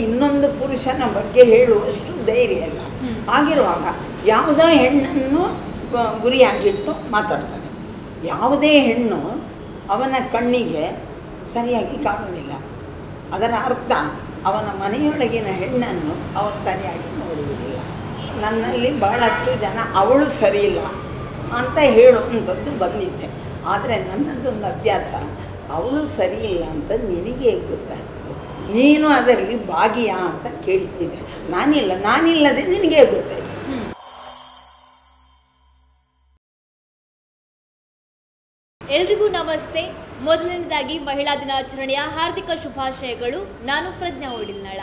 ಇನ್ನೊಂದು ಪುರುಷನ ಬಗ್ಗೆ ಹೇಳುವಷ್ಟು ಧೈರ್ಯ ಇಲ್ಲ ಹಾಗಿರುವಾಗ ಯಾವುದೋ ಹೆಣ್ಣನ್ನು ಗ- ಗುರಿಯಾಗಿಟ್ಟು ಮಾತಾಡ್ತಾನೆ ಯಾವುದೇ ಹೆಣ್ಣು ಅವನ ಕಣ್ಣಿಗೆ ಸರಿಯಾಗಿ ಕಾಣುವುದಿಲ್ಲ ಅದರ ಅರ್ಥ ಅವನ ಮನೆಯೊಳಗಿನ ಹೆಣ್ಣನ್ನು ಅವನು ಸರಿಯಾಗಿ ನೋಡುವುದಿಲ್ಲ ನನ್ನಲ್ಲಿ ಬಹಳಷ್ಟು ಜನ ಅವಳು ಸರಿಯಿಲ್ಲ ಅಂತ ಹೇಳುವಂಥದ್ದು ಬಂದಿದ್ದೆ ಆದರೆ ನನ್ನದೊಂದು ಅಭ್ಯಾಸ ಅವಳು ಸರಿಯಿಲ್ಲ ಅಂತ ನಿನಗೆ ಹೇಗೆ ಗೊತ್ತಾಯಿತು ನೀನು ಅದರಲ್ಲಿ ಭಾಗಿಯಾ ಅಂತ ಕೇಳ್ತಿದ್ದೆ ನಾನಿಲ್ಲ ನಾನಿಲ್ಲದೆ ನಿನಗೆ ಹೇಗೆ ಗೊತ್ತಾಯಿತು ಎಲ್ರಿಗೂ ನಮಸ್ತೆ ಮೊದಲನೇದಾಗಿ ಮಹಿಳಾ ದಿನಾಚರಣೆಯ ಹಾರ್ದಿಕ ಶುಭಾಶಯಗಳು ನಾನು ಪ್ರಜ್ಞಾ ಒಡಿಲ್ನಾಳ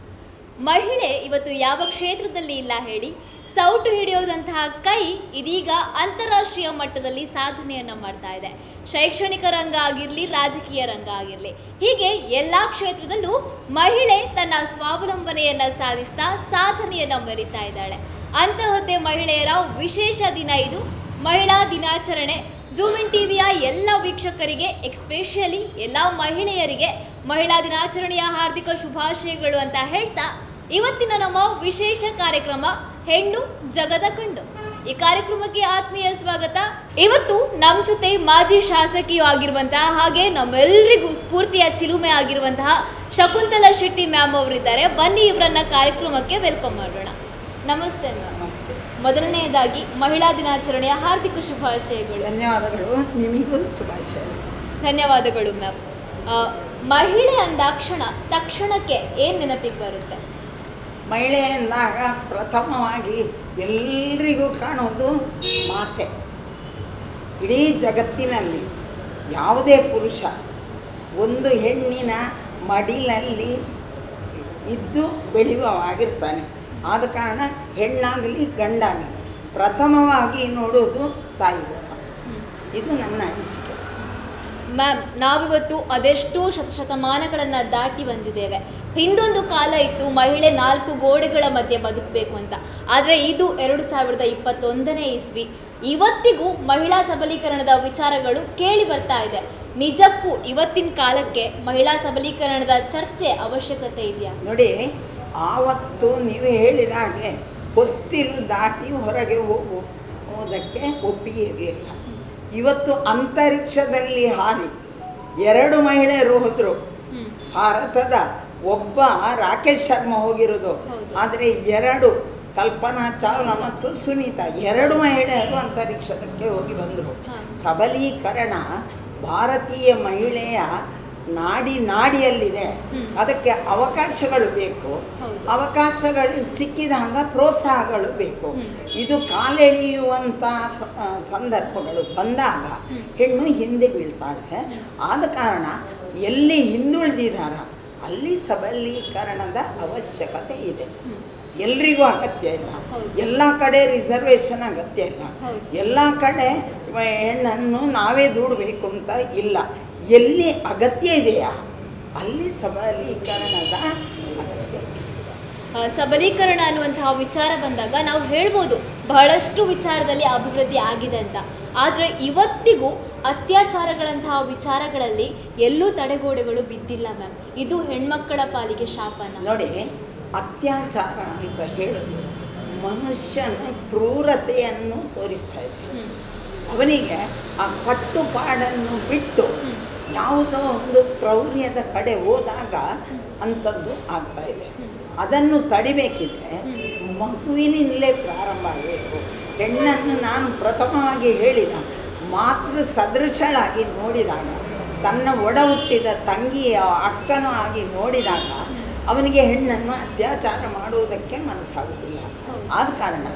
ಮಹಿಳೆ ಇವತ್ತು ಯಾವ ಕ್ಷೇತ್ರದಲ್ಲಿ ಇಲ್ಲ ಹೇಳಿ ಸೌಟು ಹಿಡಿಯೋದಂತಹ ಕೈ ಇದೀಗ ಅಂತಾರಾಷ್ಟ್ರೀಯ ಮಟ್ಟದಲ್ಲಿ ಸಾಧನೆಯನ್ನ ಮಾಡ್ತಾ ಇದೆ ಶೈಕ್ಷಣಿಕ ರಂಗ ಆಗಿರಲಿ ರಾಜಕೀಯ ರಂಗ ಆಗಿರಲಿ ಹೀಗೆ ಎಲ್ಲ ಕ್ಷೇತ್ರದಲ್ಲೂ ಮಹಿಳೆ ತನ್ನ ಸ್ವಾವಲಂಬನೆಯನ್ನ ಸಾಧಿಸ್ತಾ ಸಾಧನೆಯನ್ನ ಮೆರಿತಾ ಇದ್ದಾಳೆ ಅಂತಹದ್ದೇ ಮಹಿಳೆಯರ ವಿಶೇಷ ದಿನ ಇದು ಮಹಿಳಾ ದಿನಾಚರಣೆ ಝೂಮಿನ್ ಟಿವಿಯ ಎಲ್ಲ ವೀಕ್ಷಕರಿಗೆ ಎಕ್ಸ್ಪೆಷಲಿ ಎಲ್ಲ ಮಹಿಳೆಯರಿಗೆ ಮಹಿಳಾ ದಿನಾಚರಣೆಯ ಹಾರ್ದಿಕ ಶುಭಾಶಯಗಳು ಅಂತ ಹೇಳ್ತಾ ಇವತ್ತಿನ ನಮ್ಮ ವಿಶೇಷ ಕಾರ್ಯಕ್ರಮ ಹೆಣ್ಣು ಜಗದ ಕಂಡು ಈ ಕಾರ್ಯಕ್ರಮಕ್ಕೆ ಆತ್ಮೀಯ ಸ್ವಾಗತ ಇವತ್ತು ನಮ್ಮ ಜೊತೆ ಮಾಜಿ ಶಾಸಕಿಯೂ ಆಗಿರುವಂತಹ ಹಾಗೆ ನಮ್ಮೆಲ್ಲರಿಗೂ ಸ್ಫೂರ್ತಿಯ ಚಿಲುಮೆ ಆಗಿರುವಂತಹ ಶಕುಂತಲಾ ಶೆಟ್ಟಿ ಮ್ಯಾಮ್ ಅವರಿದ್ದಾರೆ ಬನ್ನಿ ಇವರನ್ನ ಕಾರ್ಯಕ್ರಮಕ್ಕೆ ವೆಲ್ಕಮ್ ಮಾಡೋಣ ನಮಸ್ತೆ ಮ್ಯಾಮ್ ನಮಸ್ತೆ ಮೊದಲನೆಯದಾಗಿ ಮಹಿಳಾ ದಿನಾಚರಣೆಯ ಹಾರ್ದಿಕ ಶುಭಾಶಯಗಳು ಧನ್ಯವಾದಗಳು ನಿಮಗೂ ಶುಭಾಶಯ ಧನ್ಯವಾದಗಳು ಮ್ಯಾಮ್ ಮಹಿಳೆ ಅಂದಾಕ್ಷಣ ತಕ್ಷಣಕ್ಕೆ ಏನು ನೆನಪಿಗೆ ಬರುತ್ತೆ ಮಹಿಳೆ ಎಂದಾಗ ಪ್ರಥಮವಾಗಿ ಎಲ್ರಿಗೂ ಕಾಣೋದು ಮಾತೆ ಇಡೀ ಜಗತ್ತಿನಲ್ಲಿ ಯಾವುದೇ ಪುರುಷ ಒಂದು ಹೆಣ್ಣಿನ ಮಡಿಲಲ್ಲಿ ಇದ್ದು ಬೆಳೆಯುವವಾಗಿರ್ತಾನೆ ಆದ ಕಾರಣ ಹೆಣ್ಣಾಗಲಿ ಗಂಡಾಗಲಿ ಪ್ರಥಮವಾಗಿ ನೋಡೋದು ತಾಯಿ ರೂಪ ಇದು ನನ್ನ ಅನಿಸಿಕೆ ಮ್ಯಾಮ್ ನಾವಿವತ್ತು ಅದೆಷ್ಟೋ ಶತಶತಮಾನಗಳನ್ನು ದಾಟಿ ಬಂದಿದ್ದೇವೆ ಹಿಂದೊಂದು ಕಾಲ ಇತ್ತು ಮಹಿಳೆ ನಾಲ್ಕು ಗೋಡೆಗಳ ಮಧ್ಯೆ ಬದುಕಬೇಕು ಅಂತ ಆದರೆ ಇದು ಎರಡು ಸಾವಿರದ ಇಪ್ಪತ್ತೊಂದನೇ ಇಸ್ವಿ ಇವತ್ತಿಗೂ ಮಹಿಳಾ ಸಬಲೀಕರಣದ ವಿಚಾರಗಳು ಕೇಳಿ ಬರ್ತಾ ಇದೆ ನಿಜಕ್ಕೂ ಇವತ್ತಿನ ಕಾಲಕ್ಕೆ ಮಹಿಳಾ ಸಬಲೀಕರಣದ ಚರ್ಚೆ ಅವಶ್ಯಕತೆ ಇದೆಯಾ ನೋಡಿ ಆವತ್ತು ನೀವು ಹೇಳಿದ ಹಾಗೆ ಹೊಸ್ತಿಲು ದಾಟಿ ಹೊರಗೆ ಹೋಗು ಹೋಗೋದಕ್ಕೆ ಒಪ್ಪಿಗೆ ಇರಲಿಲ್ಲ ಇವತ್ತು ಅಂತರಿಕ್ಷದಲ್ಲಿ ಹಾರಿ ಎರಡು ಮಹಿಳೆಯರು ಹೋದರು ಹ್ಮ್. ಭಾರತದ ಒಬ್ಬ ರಾಕೇಶ್ ಶರ್ಮಾ ಹೋಗಿರೋದು ಹೌದು. ಆದರೆ ಎರಡು ಕಲ್ಪನಾ ಚಾವ್ಲಾ ಮತ್ತು ಸುನೀತಾ ಎರಡು ಮಹಿಳೆಯರು ಅಂತರಿಕ್ಷದಕ್ಕೆ ಹೋಗಿ ಬಂದರು ಹಾ. ಸಬಲೀಕರಣ ಭಾರತೀಯ ಮಹಿಳೆಯ ನಾಡಿ ನಾಡಿಯಲ್ಲಿದೆ ಹ್ಮ್. ಅದಕ್ಕೆ ಅವಕಾಶಗಳು ಬೇಕು ಹೌದು. ಅವಕಾಶಗಳು ಸಿಕ್ಕಿದಾಗ ಪ್ರೋತ್ಸಾಹಗಳು ಬೇಕು ಹ್ಮ್. ಇದು ಕಾಲೆಳೆಯುವಂಥ ಸ- ಆ, ಸಂದರ್ಭಗಳು ಬಂದಾಗ ಹ್ಮ್. ಹೆಣ್ಣು ಹಿಂದೆ ಬೀಳ್ತಾಳೆ ಆದ ಕಾರಣ ಎಲ್ಲಿ ಹಿಂದುಳಿದಿದ್ದಾರ ಅಲ್ಲಿ ಸಬಲೀಕರಣದ ಅವಶ್ಯಕತೆ ಇದೆ ಹ್ಮ್. ಎಲ್ರಿಗೂ ಅಗತ್ಯ ಇಲ್ಲ ಹೌದು. ಎಲ್ಲ ಕಡೆ ರಿಸರ್ವೇಷನ್ ಅಗತ್ಯ ಇಲ್ಲ ಹೌದು. ಎಲ್ಲ ಕಡೆ ವ- ಹೆಣ್ಣನ್ನು ನಾವೇ ದೂಡಬೇಕು ಅಂತ ಇಲ್ಲ ಎಲ್ಲಿ ಅಗತ್ಯ ಇದೆಯಾ ಅಲ್ಲಿ ಸಬಲೀಕರಣದ ಅಗತ್ಯ ಇದೆ ಆ, ಸಬಲೀಕರಣ ಅನ್ನುವಂತಹ ವಿಚಾರ ಬಂದಾಗ ನಾವು ಹೇಳ್ಬೋದು ಬಹಳಷ್ಟು ವಿಚಾರದಲ್ಲಿ ಅಭಿವೃದ್ಧಿ ಆಗಿದೆ ಅಂತ ಆದರೆ ಇವತ್ತಿಗೂ ಅತ್ಯಾಚಾರಗಳಂತಹ ವಿಚಾರಗಳಲ್ಲಿ ಎಲ್ಲೂ ತಡೆಗೋಡೆಗಳು ಬಿದ್ದಿಲ್ಲ ಮ್ಯಾಮ್ ಇದು ಹೆಣ್ಮಕ್ಕಳ ಪಾಲಿಗೆ ಶಾಪನ ನೋಡಿ ಅತ್ಯಾಚಾರ ಅಂತ ಹೇಳೋದು ಮನುಷ್ಯನ ಕ್ರೂರತೆಯನ್ನು ತೋರಿಸ್ತಾ ಇದೆ ಹ್ಮ್. ಅವನಿಗೆ ಆ ಕಟ್ಟುಪಾಡನ್ನು ಬಿಟ್ಟು ಹ್ಮ್. ಯಾವುದೋ ಒಂದು ಕ್ರೌರ್ಯದ ಕಡೆ ಹೋದಾಗ ಅಂಥದ್ದು ಆಗ್ತಾ ಇದೆ ಅದನ್ನು ತಡಿಬೇಕಿದ್ರೆ ಮಗುವಿನಿಂದಲೇ ಪ್ರಾರಂಭ ಆಗಬೇಕು ಹೆಣ್ಣನ್ನು ನಾನು ಪ್ರಥಮವಾಗಿ ಹೇಳಿದ ಮಾತೃ ಸದೃಶಳಾಗಿ ನೋಡಿದಾಗ ತನ್ನ ಒಡ ಹುಟ್ಟಿದ ತಂಗಿಯ ಅಕ್ಕನೂ ಆಗಿ ನೋಡಿದಾಗ ಅವನಿಗೆ ಹೆಣ್ಣನ್ನು ಅತ್ಯಾಚಾರ ಮಾಡುವುದಕ್ಕೆ ಮನಸ್ಸಾಗುವುದಿಲ್ಲ ಹೌದು. ಆದ ಕಾರಣ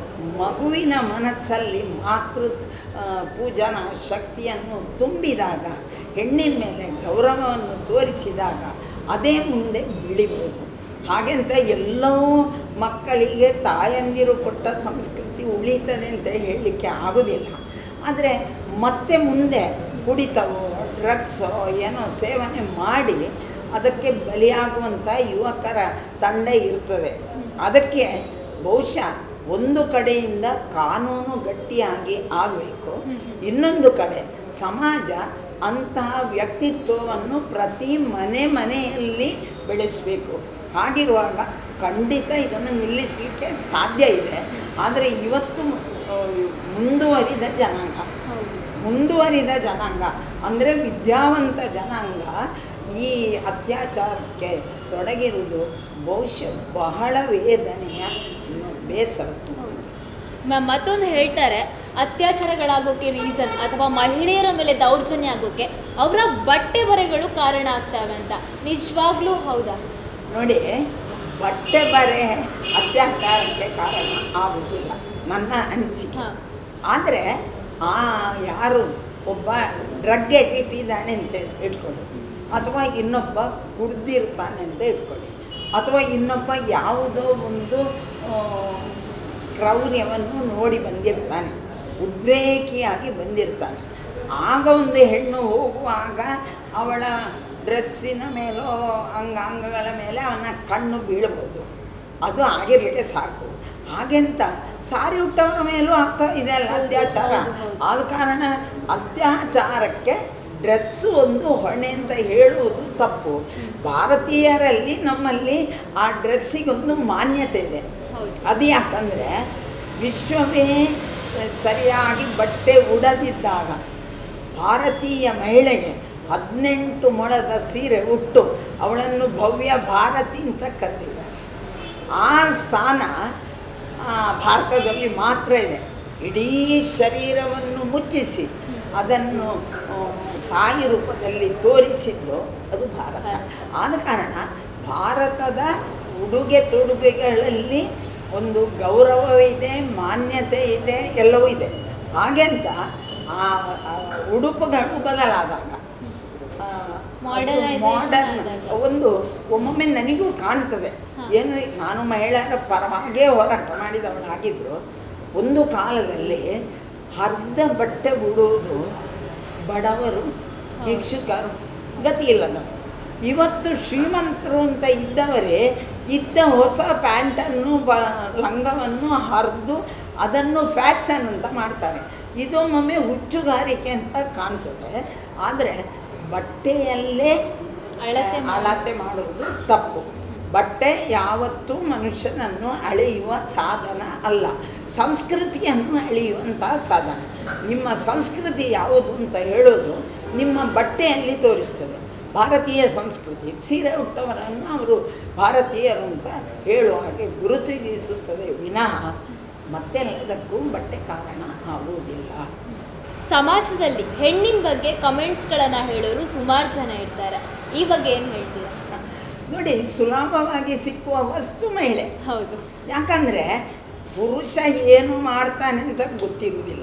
ಮಗುವಿನ ಮನಸ್ಸಲ್ಲಿ ಮಾತೃ ಆ, ಪೂಜನ ಶಕ್ತಿಯನ್ನು ತುಂಬಿದಾಗ ಹೆಣ್ಣಿನ ಮೇಲೆ ಗೌರವವನ್ನು ತೋರಿಸಿದಾಗ ಅದೇ ಮುಂದೆ ಬೆಳಿಬೋದು ಹಾಗೆಂತ ಎಲ್ಲವೂ ಮಕ್ಕಳಿಗೆ ತಾಯಂದಿರು ಕೊಟ್ಟ ಸಂಸ್ಕೃತಿ ಉಳಿತದೆ ಅಂತ ಹೇಳಲಿಕ್ಕೆ ಆಗೋದಿಲ್ಲ ಆದರೆ ಮತ್ತೆ ಮುಂದೆ ಕುಡಿತವೋ ಡ್ರಗ್ಸೋ ಏನೋ ಸೇವನೆ ಮಾಡಿ ಅದಕ್ಕೆ ಬಲಿಯಾಗುವಂಥ ಯುವಕರ ತಂಡ ಇರ್ತದೆ ಅದಕ್ಕೆ ಬಹುಶಃ ಒಂದು ಕಡೆಯಿಂದ ಕಾನೂನು ಗಟ್ಟಿಯಾಗಿ ಆಗಬೇಕು ಇನ್ನೊಂದು ಕಡೆ ಸಮಾಜ ಅಂತಹ ವ್ಯಕ್ತಿತ್ವವನ್ನು ಪ್ರತಿ ಮನೆ ಮನೆಯಲ್ಲಿ ಬೆಳೆಸಬೇಕು ಹಾಗಿರುವಾಗ ಖಂಡಿತ ಇದನ್ನು ನಿಲ್ಲಿಸಲಿಕ್ಕೆ ಸಾಧ್ಯ ಇದೆ ಆದರೆ ಇವತ್ತು ಆ, ಮುಂದುವರಿದ ಜನಾಂಗ ಹೌದು ಮುಂದುವರಿದ ಜನಾಂಗ ಅಂದರೆ ವಿದ್ಯಾವಂತ ಜನಾಂಗ ಈ ಅತ್ಯಾಚಾರಕ್ಕೆ ತೊಡಗಿರುವುದು ಬಹುಶಃ ಬಹಳ ವೇದನೆಯ ಬೇಸರ ಮ್ಯಾಮ್ ಮತ್ತೊಂದು ಹೇಳ್ತಾರೆ ಅತ್ಯಾಚಾರಗಳಾಗೋಕೆ ರೀಸನ್ ಅಥವಾ ಮಹಿಳೆಯರ ಮೇಲೆ ದೌರ್ಜನ್ಯ ಆಗೋಕೆ ಅವರ ಬಟ್ಟೆ ಬರೆಗಳು ಕಾರಣ ಆಗ್ತವೆ ಅಂತ ನಿಜವಾಗ್ಲೂ ಹೌದಾ ನೋಡಿ ಬಟ್ಟೆ ಬರೆ ಅತ್ಯಾಚಾರಕ್ಕೆ ಕಾರಣ ಆಗುವುದಿಲ್ಲ ನನ್ನ ಅನಿಸಿಕೆ ಹಾಂ ಆದರೆ ಆ ಯಾರು ಒಬ್ಬ ಡ್ರಗ್ ಎಡಿಟ್ ಇದ್ದಾನೆ ಅಂತ ಇಟ್ಕೊಳ್ಳಿ ಅಥವಾ ಇನ್ನೊಬ್ಬ ಕುಡ್ದಿರ್ತಾನೆ ಅಂತ ಇಟ್ಕೊಳ್ಳಿ ಅಥವಾ ಇನ್ನೊಬ್ಬ ಯಾವುದೋ ಒಂದು ಆ, ಕ್ರೌರ್ಯವನ್ನು ನೋಡಿ ಬಂದಿರ್ತಾನೆ ಉದ್ರೇಕಿಯಾಗಿ ಬಂದಿರ್ತಾನೆ ಆಗ ಒಂದು ಹೆಣ್ಣು ಹೋಗುವಾಗ ಅವಳ ಡ್ರೆಸ್ಸಿನ ಮೇಲೋ ಅಂಗಾಂಗಗಳ ಮೇಲೆ ಅವನ ಕಣ್ಣು ಬೀಳ್ಬೋದು ಅದು ಆಗಿರಲಿಕ್ಕೆ ಸಾಕು ಹಾಗೆಂತ ಸಾರಿ ಹುಟ್ಟವರ ಮೇಲೂ ಆಗ್ತಾ ಇದೆ ಅಲ್ಲ ಅತ್ಯಾಚಾರ ಆದ ಕಾರಣ ಅತ್ಯಾಚಾರಕ್ಕೆ ಡ್ರೆಸ್ಸು ಒಂದು ಹೊಣೆ ಅಂತ ಹೇಳುವುದು ತಪ್ಪು ಭಾರತೀಯರಲ್ಲಿ ನಮ್ಮಲ್ಲಿ ಆ ಡ್ರೆಸ್ಸಿಗೊಂದು ಮಾನ್ಯತೆ ಇದೆ ಹೌದು ಅದು ಯಾಕಂದರೆ ವಿಶ್ವವೇ ಸರಿಯಾಗಿ ಬಟ್ಟೆ ಉಡದಿದ್ದಾಗ ಭಾರತೀಯ ಮಹಿಳೆಗೆ ಹದಿನೆಂಟು ಮೊಳದ ಸೀರೆ ಉಟ್ಟು ಅವಳನ್ನು ಭವ್ಯ ಭಾರತಿ ಅಂತ ಕರೆದಿದ್ದಾರೆ ಆ ಸ್ಥಾನ ಆ, ಭಾರತದಲ್ಲಿ ಮಾತ್ರ ಇದೆ ಇಡೀ ಶರೀರವನ್ನು ಮುಚ್ಚಿಸಿ ಅದನ್ನು ಆ, ತಾಯಿ ರೂಪದಲ್ಲಿ ತೋರಿಸಿದ್ದು ಅದು ಭಾರತ ಆದ ಕಾರಣ ಭಾರತದ ಉಡುಗೆ ತೊಡುಗೆಗಳಲ್ಲಿ ಒಂದು ಗೌರವವಿದೆ ಮಾನ್ಯತೆ ಇದೆ ಎಲ್ಲವೂ ಇದೆ ಹಾಗೆಂತ ಆ ಆ ಉಡುಪುಗಳು ಬದಲಾದಾಗ Modernization ಮಾಡರ್ನ್ ಆದಾಗ. ಒಂದು ಒಮ್ಮೊಮ್ಮೆ ನನಗೂ ಕಾಣ್ತದೆ ಹಾ. ಏನು ನಾನು ಮಹಿಳೆಯರ ಪರವಾಗೇ ಹೋರಾಟ ಮಾಡಿದವಳಾಗಿದ್ರು ಒಂದು ಕಾಲದಲ್ಲಿ ಅರ್ಧ ಬಟ್ಟೆ ಉಡುವುದು ಬಡವರು ಭಿಕ್ಷುಕರು ಗತಿ ಇಲ್ಲದವರು ಇವತ್ತು ಶ್ರೀಮಂತರು ಅಂತ ಇದ್ದವರೇ ಇದ್ದ ಹೊಸ ಪ್ಯಾಂಟನ್ನು ಬ ಲಂಗವನ್ನು ಹರಿದು ಅದನ್ನು ಫ್ಯಾಷನ್ ಅಂತ ಮಾಡ್ತಾರೆ ಇದೊಮ್ಮೊಮ್ಮೆ ಹುಚ್ಚುಗಾರಿಕೆ ಅಂತ ಕಾಣ್ತದೆ ಆದರೆ ಬಟ್ಟೆಯಲ್ಲೇ ಅಳತೆ ಮಾಡಿ- ಅಳತೆ ಮಾಡುವುದು ತಪ್ಪು ಬಟ್ಟೆ ಯಾವತ್ತೂ ಮನುಷ್ಯನನ್ನು ಅಳೆಯುವ ಸಾಧನ ಅಲ್ಲ ಸಂಸ್ಕೃತಿಯನ್ನು ಅಳೆಯುವಂತಹ ಸಾಧನ ನಿಮ್ಮ ಸಂಸ್ಕೃತಿ ಯಾವುದು ಅಂತ ಹೇಳೋದು ನಿಮ್ಮ ಬಟ್ಟೆಯಲ್ಲಿ ತೋರಿಸ್ತದೆ ಭಾರತೀಯ ಸಂಸ್ಕೃತಿ ಸೀರೆ ಉಟ್ಟವರನ್ನು ಅವರು ಭಾರತೀಯರು ಅಂತ ಹೇಳುವ ಹಾಗೆ ಗುರುತಿಸುತ್ತದೆ ವಿನಃ ಮತ್ತೆಲ್ಲದಕ್ಕೂ ಬಟ್ಟೆ ಕಾರಣ ಆಗುವುದಿಲ್ಲ ಸಮಾಜದಲ್ಲಿ ಹೆಣ್ಣಿನ ಬಗ್ಗೆ ಕಮೆಂಟ್ಸ್ಗಳನ್ನು ಹೇಳೋರು ಸುಮಾರು ಜನ ಇರ್ತಾರೆ ಈ ಬಗ್ಗೆ ಏನು ಹೇಳ್ತೀರಾ ನೋಡಿ ಸುಲಭವಾಗಿ ಸಿಕ್ಕುವ ವಸ್ತು ಮಹಿಳೆ ಹೌದು ಯಾಕಂದರೆ ಪುರುಷ ಏನು ಮಾಡ್ತಾನೆ ಅಂತ ಗೊತ್ತಿರುವುದಿಲ್ಲ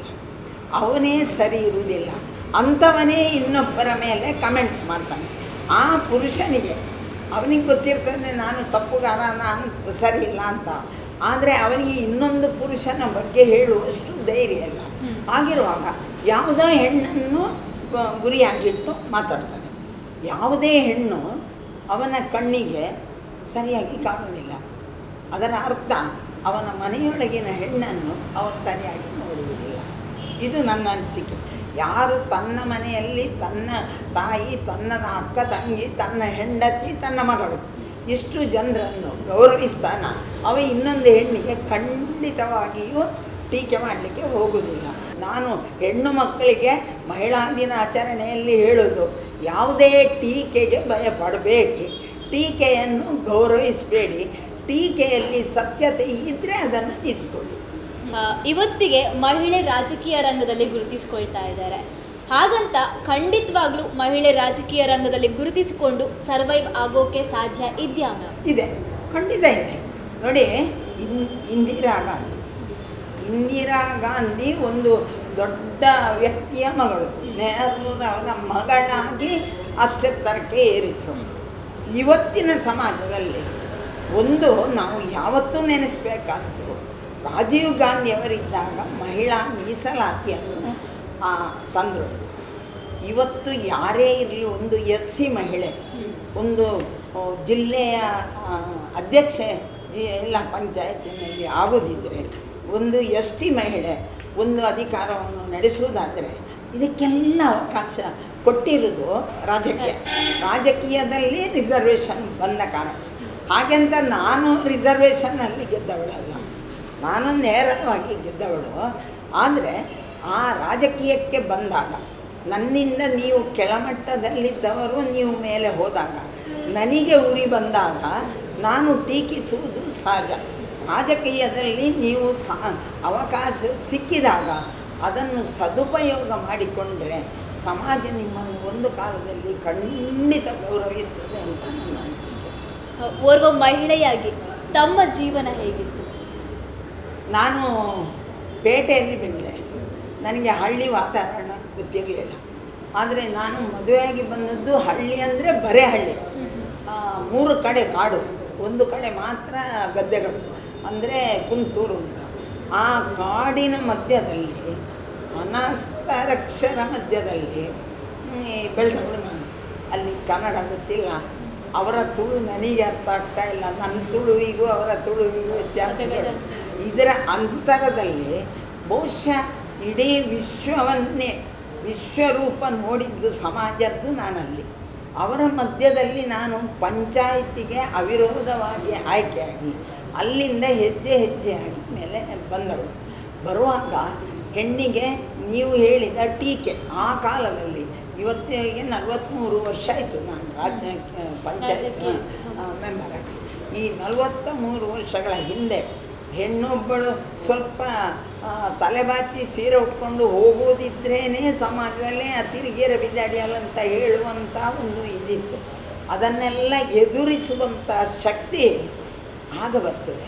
ಅವನೇ ಸರಿ ಇರುವುದಿಲ್ಲ ಅಂಥವನೇ ಇನ್ನೊಬ್ಬರ ಮೇಲೆ ಕಮೆಂಟ್ಸ್ ಮಾಡ್ತಾನೆ ಆ ಪುರುಷನಿಗೆ ಅವನಿಗೆ ಗೊತ್ತಿರ್ತದೆ ನಾನು ತಪ್ಪುಗಾರ ನಾನು ಸರಿ ಇಲ್ಲ ಅಂತ ಆದರೆ ಅವನಿಗೆ ಇನ್ನೊಂದು ಪುರುಷನ ಬಗ್ಗೆ ಹೇಳುವಷ್ಟು ಧೈರ್ಯ ಇಲ್ಲ ಹ್ಮ್. ಹಾಗಿರುವಾಗ ಯಾವುದೋ ಹೆಣ್ಣನ್ನು ಗ- ಗುರಿಯಾಗಿಟ್ಟು ಮಾತಾಡ್ತಾನೆ ಯಾವುದೇ ಹೆಣ್ಣು ಅವನ ಕಣ್ಣಿಗೆ ಸರಿಯಾಗಿ ಕಾಣುವುದಿಲ್ಲ ಅದರ ಅರ್ಥ ಅವನ ಮನೆಯೊಳಗಿನ ಹೆಣ್ಣನ್ನು ಅವನು ಸರಿಯಾಗಿ ನೋಡುವುದಿಲ್ಲ ಇದು ನನ್ನ ಅನಿಸಿಕೆ ಯಾರು ತನ್ನ ಮನೆಯಲ್ಲಿ ತನ್ನ ತಾಯಿ ತನ್ನ ಅಕ್ಕ ತಂಗಿ ತನ್ನ ಹೆಂಡತಿ ತನ್ನ ಮಗಳು ಇಷ್ಟು ಜನರನ್ನು ಗೌರವಿಸ್ತಾನ ಅವ ಇನ್ನೊಂದು ಹೆಣ್ಣಿಗೆ ಖಂಡಿತವಾಗಿಯೂ ಟೀಕೆ ಮಾಡಲಿಕ್ಕೆ ಹೋಗುವುದಿಲ್ಲ ನಾನು ಹೆಣ್ಣು ಮಕ್ಕಳಿಗೆ ಮಹಿಳಾ ದಿನಾಚರಣೆಯಲ್ಲಿ ಹೇಳೋದು ಯಾವುದೇ ಟೀಕೆಗೆ ಭಯಪಡಬೇಡಿ ಟೀಕೆಯನ್ನು ಗೌರವಿಸಬೇಡಿ ಟೀಕೆಯಲ್ಲಿ ಸತ್ಯತೆ ಇದ್ದರೆ ಅದನ್ನು ತಿದ್ದುಕೊಳ್ಳಿ ಆ, ಇವತ್ತಿಗೆ ಮಹಿಳೆ ರಾಜಕೀಯ ರಂಗದಲ್ಲಿ ಗುರುತಿಸಿಕೊಳ್ತಾ ಇದ್ದಾರೆ ಹಾಗಂತ ಖಂಡಿತವಾಗ್ಲೂ ಮಹಿಳೆ ರಾಜಕೀಯ ರಂಗದಲ್ಲಿ ಗುರುತಿಸಿಕೊಂಡು ಸರ್ವೈವ್ ಆಗೋಕೆ ಸಾಧ್ಯ ಇದೆಯಾ ಮ್ಯಾಮ್ ಇದೆ ಖಂಡಿತ ಇದೆ ನೋಡಿ ಇನ್ ಇಂದಿರಾ ಗಾಂಧಿ ಇಂದಿರಾ ಗಾಂಧಿ ಒಂದು ದೊಡ್ಡ ವ್ಯಕ್ತಿಯ ಮಗಳು ನೆಹರೂರವರ ಮಗಳಾಗಿ ಅಷ್ಟೆತ್ತರಕ್ಕೆ ಏರಿದ್ರು ಇವತ್ತಿನ ಸಮಾಜದಲ್ಲಿ ಒಂದು ನಾವು ಯಾವತ್ತೂ ನೆನೆಸ್ಬೇಕಾದ್ದು ರಾಜೀವ್ ಗಾಂಧಿಯವರಿದ್ದಾಗ ಮಹಿಳಾ ಮೀಸಲಾತಿಯನ್ನು ಆ, ತಂದರು ಇವತ್ತು ಯಾರೇ ಇರಲಿ ಒಂದು ಎಸ್ ಸಿ ಮಹಿಳೆ ಒಂದು ಆ, ಜಿಲ್ಲೆಯ ಆ, ಅಧ್ಯಕ್ಷೆ ಜಿಲ್ಲಾ ಪಂಚಾಯತಿನಲ್ಲಿ ಆಗೋದಿದ್ದರೆ ಒಂದು ಎಸ್ ಟಿ ಮಹಿಳೆ ಒಂದು ಅಧಿಕಾರವನ್ನು ನಡೆಸುವುದಾದರೆ ಇದಕ್ಕೆಲ್ಲ ಅವಕಾಶ ಕೊಟ್ಟಿರೋದು ರಾಜಕೀಯ ರಾಜಕೀಯದಲ್ಲಿ ರಿಸರ್ವೇಷನ್ ಬಂದ ಕಾರಣ ಹಾಗೆಂತ ನಾನು ರಿಸರ್ವೇಷನ್ನಲ್ಲಿ ಗೆದ್ದವಳಲ್ಲ ನಾನು ನೇರವಾಗಿ ಗೆದ್ದವಳು ಆದರೆ ಆ ರಾಜಕೀಯಕ್ಕೆ ಬಂದಾಗ ನನ್ನಿಂದ ನೀವು ಕೆಳಮಟ್ಟದಲ್ಲಿದ್ದವರು ನೀವು ಮೇಲೆ ಹೋದಾಗ ನನಗೆ ಉರಿ ಬಂದಾಗ ನಾನು ಟೀಕಿಸುವುದು ಸಹಜ ರಾಜಕೀಯದಲ್ಲಿ ನೀವು ಸ ಅವಕಾಶ ಸಿಕ್ಕಿದಾಗ ಅದನ್ನು ಸದುಪಯೋಗ ಮಾಡಿಕೊಂಡ್ರೆ ಸಮಾಜ ನಿಮ್ಮನ್ನು ಒಂದು ಕಾಲದಲ್ಲಿ ಖಂಡಿತ ಗೌರವಿಸ್ತದೆ ಅಂತ ನನ್ನ ಅನಿಸಿಕೆ ಓರ್ವ ಮಹಿಳೆಯಾಗಿ ತಮ್ಮ ಜೀವನ ಹೇಗಿತ್ತು ನಾನು ಪೇಟೆಯಲ್ಲಿ ಬೆಳೆದೆ ನನಗೆ ಹಳ್ಳಿ ವಾತಾವರಣ ಗೊತ್ತಿರಲಿಲ್ಲ ಆದರೆ ನಾನು ಮದುವೆಯಾಗಿ ಬಂದದ್ದು ಹಳ್ಳಿ ಅಂದರೆ ಬರೇ ಹಳ್ಳಿ ಆ, ಮೂರು ಕಡೆ ಕಾಡು ಒಂದು ಕಡೆ ಮಾತ್ರ ಗದ್ದೆಗಳು ಅಂದರೆ ಕುಂತೂರು ಅಂತ ಆ ಕಾಡಿನ ಮಧ್ಯದಲ್ಲಿ ಅನಾಸ್ತರಕ್ಷರ ಮಧ್ಯದಲ್ಲಿ ಹ್ಮ್, ಈ ಬೆಳೆದವಳು ನಾನು ಅಲ್ಲಿ ಕನ್ನಡ ಗೊತ್ತಿಲ್ಲ ಅವರ ತುಳು ನನಗೆ ಅರ್ಥ ಆಗ್ತಾ ಇಲ್ಲ ನನ್ನ ತುಳುವಿಗೂ ಅವರ ತುಳುವಿಗೂ ವ್ಯತ್ಯಾಸಗಳು ಇದರ ಅಂತರದಲ್ಲಿ ಬಹುಶಃ ಇಡೀ ವಿಶ್ವವನ್ನೇ ವಿಶ್ವರೂಪ ನೋಡಿದ್ದು ಸಮಾಜದ್ದು ನಾನಲ್ಲಿ ಅವರ ಮಧ್ಯದಲ್ಲಿ ನಾನು ಪಂಚಾಯಿತಿಗೆ ಅವಿರೋಧವಾಗಿ ಆಯ್ಕೆಯಾಗಿ ಅಲ್ಲಿಂದ ಹೆಜ್ಜೆ ಹೆಜ್ಜೆಯಾಗಿ ಮೇಲೆ ಬಂದಳು ಬರುವಾಗ ಹೆಣ್ಣಿಗೆ ನೀವು ಹೇಳಿದ ಟೀಕೆ ಆ ಕಾಲದಲ್ಲಿ ಇವತ್ತಿಗೆ ನಲವತ್ತ್ಮೂರು ವರ್ಷ ಆಯಿತು ನಾನು ರಾಜ್ಯ ಪಂಚಾಯತ್ ರಾಜಕೀಯ. ಮೆಂಬರ್ ಆಗಿ ಈ ನಲವತ್ತ ಮೂರು ವರ್ಷಗಳ ಹಿಂದೆ ಹೆಣ್ಣೊಬ್ಬಳು ಸ್ವಲ್ಪ ಆ, ತಲೆಬಾಚಿ ಸೀರೆ ಉಟ್ಕೊಂಡು ಹೋಗೋದಿದ್ರೇ ಸಮಾಜದಲ್ಲಿ ಆ ತಿರುಗೇರ ಬಿದ್ದಾಡಿಯಲ್ಲ ಅಂತ ಹೇಳುವಂಥ ಒಂದು ಇದಿತ್ತು ಅದನ್ನೆಲ್ಲ ಎದುರಿಸುವಂಥ ಶಕ್ತಿ ಆಗ ಬರ್ತದೆ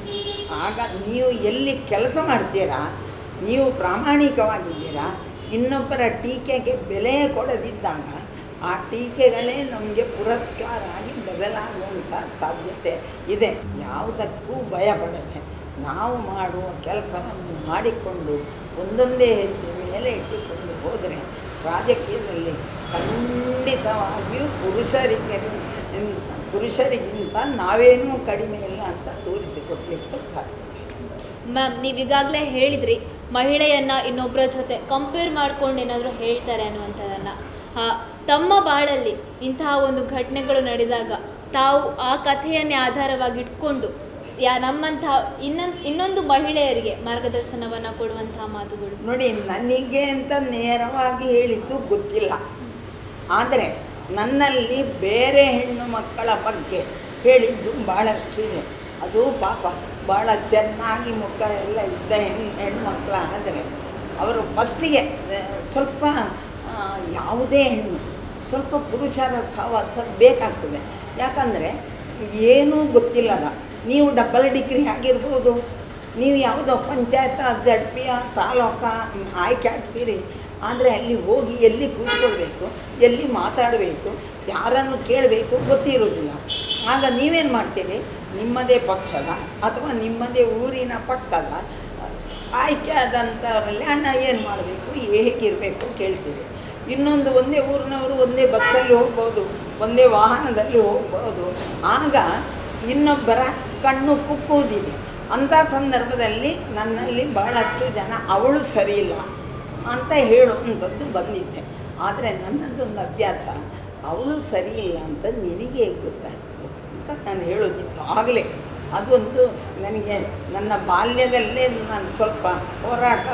ಆಗ ನೀವು ಎಲ್ಲಿ ಕೆಲಸ ಮಾಡ್ತೀರಾ ನೀವು ಪ್ರಾಮಾಣಿಕವಾಗಿದ್ದೀರಾ ಇನ್ನೊಬ್ಬರ ಟೀಕೆಗೆ ಬೆಲೆ ಕೊಡದಿದ್ದಾಗ ಆ ಟೀಕೆಗಳೇ ನಮಗೆ ಪುರಸ್ಕಾರ ಆಗಿ ಬದಲಾಗುವಂಥ ಸಾಧ್ಯತೆ ಇದೆ ಯಾವುದಕ್ಕೂ ಭಯಪಡದೆ ನಾವು ಮಾಡುವ ಕೆಲಸವನ್ನು ಮಾಡಿಕೊಂಡು ಒಂದೊಂದೇ ಹೆಜ್ಜೆ ಮೇಲೆ ಇಟ್ಟುಕೊಂಡು ಹೋದರೆ ರಾಜಕೀಯದಲ್ಲಿ ಖಂಡಿತವಾಗಿಯೂ ಪುರುಷರಿಗೆ ಪುರುಷರಿಗಿಂತ ನಾವೇನೂ ಕಡಿಮೆ ಇಲ್ಲ ಅಂತ ತೋರಿಸಿಕೊಡ್ಲಿಕ್ಕೆ ಸಾಧ್ಯ ಮ್ಯಾಮ್ ನೀವೀಗಾಗಲೇ ಹೇಳಿದ್ರಿ ಮಹಿಳೆಯನ್ನ ಇನ್ನೊಬ್ಬರ ಜೊತೆ ಕಂಪೇರ್ ಮಾಡ್ಕೊಂಡು ಏನಾದರೂ ಹೇಳ್ತಾರೆ ಅನ್ನುವಂಥದ್ದನ್ನ ಆ, ತಮ್ಮ ಬಾಳಲ್ಲಿ ಇಂತಹ ಒಂದು ಘಟನೆಗಳು ನಡೆದಾಗ ತಾವು ಆ ಕಥೆಯನ್ನೇ ಆಧಾರವಾಗಿ ಇಟ್ಕೊಂಡು ಯಾ ನಮ್ಮಂತಹ ಇನ್ನೊಂದು ಇನ್ನೊಂದು ಮಹಿಳೆಯರಿಗೆ ಮಾರ್ಗದರ್ಶನವನ್ನು ಕೊಡುವಂತಹ ಮಾತುಗಳು ನೋಡಿ ನನಗೆ ಅಂತ ನೇರವಾಗಿ ಹೇಳಿದ್ದು ಗೊತ್ತಿಲ್ಲ ಆದರೆ ನನ್ನಲ್ಲಿ ಬೇರೆ ಹೆಣ್ಣು ಮಕ್ಕಳ ಬಗ್ಗೆ ಹೇಳಿದ್ದು ಭಾಳಷ್ಟು ಇದೆ ಅದು ಪಾಪ ಭಾಳ ಚೆನ್ನಾಗಿ ಮುಖ ಎಲ್ಲ ಇದ್ದ ಹೆಣ್ಣು ಹೆಣ್ಮಕ್ಳ ಆದರೆ ಅವರು ಫಸ್ಟಿಗೆ ಆ, ಸ್ವಲ್ಪ ಆ, ಯಾವುದೇ ಹೆಣ್ಣು ಸ್ವಲ್ಪ ಪುರುಷರ ಸಹವಾಸ ಬೇಕಾಗ್ತದೆ ಯಾಕಂದರೆ ಏನೂ ಗೊತ್ತಿಲ್ಲದ ನೀವು ಡಬಲ್ ಡಿಗ್ರಿ ಆಗಿರ್ಬೋದು ನೀವು ಯಾವುದೋ ಪಂಚಾಯತ ಜಡ್ ಪಿಯ ತಾಲೂಕ ಆಯ್ಕೆ ಆಗ್ತೀರಿ ಆದರೆ ಅಲ್ಲಿ ಹೋಗಿ ಎಲ್ಲಿ ಕೂತ್ಕೊಳ್ಬೇಕು ಎಲ್ಲಿ ಮಾತಾಡಬೇಕು ಯಾರನ್ನು ಕೇಳಬೇಕು ಗೊತ್ತಿರೋದಿಲ್ಲ ಆಗ ನೀವೇನು ಮಾಡ್ತೀರಿ ನಿಮ್ಮದೇ ಪಕ್ಷದ ಅಥವಾ ನಿಮ್ಮದೇ ಊರಿನ ಪಕ್ಕದ ಆಯ್ಕೆ ಆದಂಥವರಲ್ಲಿ ಅಣ್ಣ ಏನು ಮಾಡಬೇಕು ಹೇಗಿರಬೇಕು ಕೇಳ್ತೀರಿ ಇನ್ನೊಂದು ಒಂದೇ ಊರಿನವರು ಒಂದೇ ಬಸ್ಸಲ್ಲಿ ಹೋಗ್ಬೋದು ಒಂದೇ ವಾಹನದಲ್ಲಿ ಹೋಗ್ಬೋದು ಆಗ ಇನ್ನೊಬ್ಬರ ಕಣ್ಣು ಕುಕ್ಕುವುದಿದೆ ಅಂಥ ಸಂದರ್ಭದಲ್ಲಿ ನನ್ನಲ್ಲಿ ಬಹಳಷ್ಟು ಜನ ಅವಳು ಸರಿಯಿಲ್ಲ ಅಂತ ಹೇಳುವಂಥದ್ದು ಬಂದಿದ್ದೆ ಆದರೆ ನನ್ನದೊಂದು ಅಭ್ಯಾಸ ಅವಳು ಸರಿಯಿಲ್ಲ ಅಂತ ನಿನಗೆ ಹೇಗೆ ಗೊತ್ತಾಯಿತು ಅಂತ ನಾನು ಹೇಳೋದಿತ್ತು ಆಗಲೇ ಅದೊಂದು ನನಗೆ ನನ್ನ ಬಾಲ್ಯದಲ್ಲೇ ನಾನು ಸ್ವಲ್ಪ ಹೋರಾಟ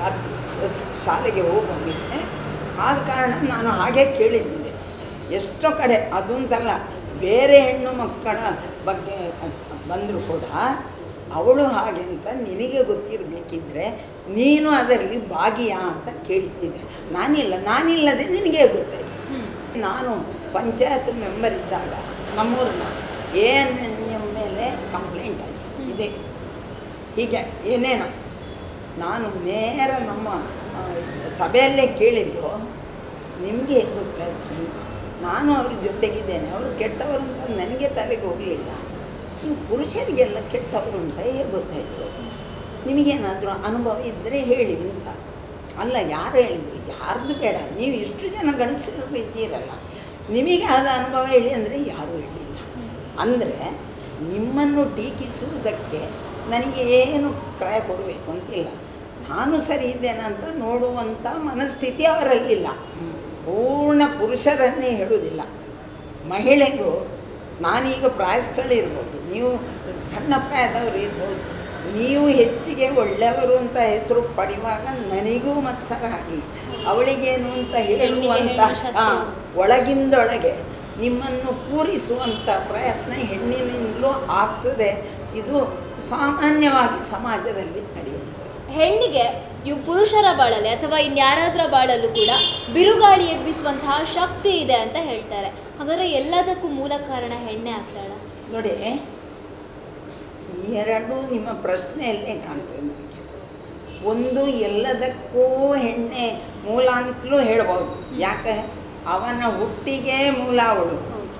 ಶಾಲೆಗೆ ಹೋಗೋದಿದ್ದೆ ಆದ ಕಾರಣ ನಾನು ಹಾಗೆ ಕೇಳಿದ್ದಿದೆ ಎಷ್ಟೋ ಕಡೆ ಅದಂತಲ್ಲ ಬೇರೆ ಹೆಣ್ಣು ಮಕ್ಕಳ ಬಗ್ಗೆ ಬಂದರೂ ಕೂಡ ಅವಳು ಹಾಗೆ ಅಂತ ನಿನಗೆ ಗೊತ್ತಿರಬೇಕಿದ್ರೆ ನೀನು ಅದರಲ್ಲಿ ಭಾಗಿಯಾ ಅಂತ ಕೇಳಿದ್ದಿದೆ ನಾನಿಲ್ಲ ನಾನಿಲ್ಲದೆ ನಿನಗೆ ಗೊತ್ತಾಯಿತು ನಾನು ಪಂಚಾಯತ್ ಮೆಂಬರ್ ಇದ್ದಾಗ ನಮ್ಮೂರಿನ ಎ ಎನ್ ಎನ್ ಮೇಲೆ ಕಂಪ್ಲೇಂಟ್ ಆಯಿತು ಇದೆ ಹೀಗೆ ಏನೇನೋ ನಾನು ನೇರ ನಮ್ಮ ಆ, ಸಭೆಯಲ್ಲೇ ಕೇಳಿದ್ದು ನಿಮಗೆ ಹೇಗೆ ಗೊತ್ತಾಯಿತು ನಾನು ಅವ್ರ ಜೊತೆಗಿದ್ದೇನೆ ಅವರು ಕೆಟ್ಟವರು ಅಂತ ನನಗೆ ತಲೆಗೆ ಹೋಗಲಿಲ್ಲ ನೀವು ಪುರುಷರಿಗೆಲ್ಲ ಕೆಟ್ಟವರು ಅಂತ ಹೇಗೆ ಗೊತ್ತಾಯಿತು ನಿಮಗೇನಾದರೂ ಅನುಭವ ಇದ್ದರೆ ಹೇಳಿ ಅಂತ ಅಲ್ಲ ಯಾರು ಹೇಳಿದ್ರು ಯಾರ್ದು ಬೇಡ ನೀವು ಇಷ್ಟು ಜನ ಗಂಡಸರು ಇದ್ದೀರಲ್ಲ ನಿಮಗೆ ಆದ ಅನುಭವ ಹೇಳಿ ಅಂದರೆ ಯಾರೂ ಹೇಳಿಲ್ಲ ಅಂದರೆ ನಿಮ್ಮನ್ನು ಟೀಕಿಸುವುದಕ್ಕೆ ನನಗೆ ಏನು ಕ್ರಯ ಕೊಡಬೇಕು ಅಂತಿಲ್ಲ ನಾನು ಸರಿ ಇದ್ದೇನೆ ಅಂತ ನೋಡುವಂಥ ಮನಸ್ಥಿತಿ ಅವರಲ್ಲಿಲ್ಲ ಪೂರ್ಣ ಪುರುಷರನ್ನೇ ಹೇಳುವುದಿಲ್ಲ ಮಹಿಳೆಗೂ ನಾನೀಗ ಪ್ರಾಯಸ್ಥಳಿ ಇರ್ಬೋದು ನೀವು ಸಣ್ಣ ಪ್ರಾಯದವರು ಇರ್ಬೋದು ನೀವು ಹೆಚ್ಚಿಗೆ ಒಳ್ಳೆಯವರು ಅಂತ ಹೆಸರು ಪಡೆಯುವಾಗ ನನಗೂ ಮತ್ಸರ ಆಗಿ ಅವಳಿಗೇನು ಅಂತ ಹೇಳುವಂಥ ಹೆಣ್ಣು ಶತ್ರು. ಆ, ಒಳಗಿಂದೊಳಗೆ ನಿಮ್ಮನ್ನು ಪೂರಿಸುವಂಥ ಪ್ರಯತ್ನ ಹೆಣ್ಣಿನಿಂದಲೂ ಆಗ್ತದೆ ಇದು ಸಾಮಾನ್ಯವಾಗಿ ಸಮಾಜದಲ್ಲಿ ನಡೆಯುತ್ತದೆ ಹೆಣ್ಣಿಗೆ ಇವು ಪುರುಷರ ಬಾಳಲ್ಲಿ ಅಥವಾ ಇನ್ಯಾರಾದ್ರ ಬಾಳಲ್ಲೂ ಕೂಡ ಬಿರುಗಾಳಿ ಎಬ್ಬಿಸುವಂತಹ ಶಕ್ತಿ ಇದೆ ಅಂತ ಹೇಳ್ತಾರೆ ಹಾಗಾದ್ರೆ ಎಲ್ಲದಕ್ಕೂ ಮೂಲ ಕಾರಣ ಹೆಣ್ಣೆ ಆಗ್ತಾಳ ನೋಡಿ ಎರಡು ನಿಮ್ಮ ಪ್ರಶ್ನೆಯಲ್ಲೇ ಕಾಣ್ತದೆ ನನಗೆ ಒಂದು ಎಲ್ಲದಕ್ಕೂ ಹೆಣ್ಣೆ ಮೂಲ ಅಂತಲೂ ಹೇಳ್ಬೋದು ಯಾಕೆ ಅವನ ಹುಟ್ಟಿಗೆ ಮೂಲ ಅವಳು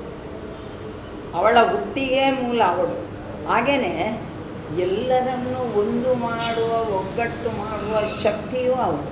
ಅವಳ ಹುಟ್ಟಿಗೆ ಮೂಲ ಅವಳು ಹಾಗೆಯೇ ಎಲ್ಲರನ್ನು ಒಂದು ಮಾಡುವ ಒಗ್ಗಟ್ಟು ಮಾಡುವ ಶಕ್ತಿಯೂ ಅವಳು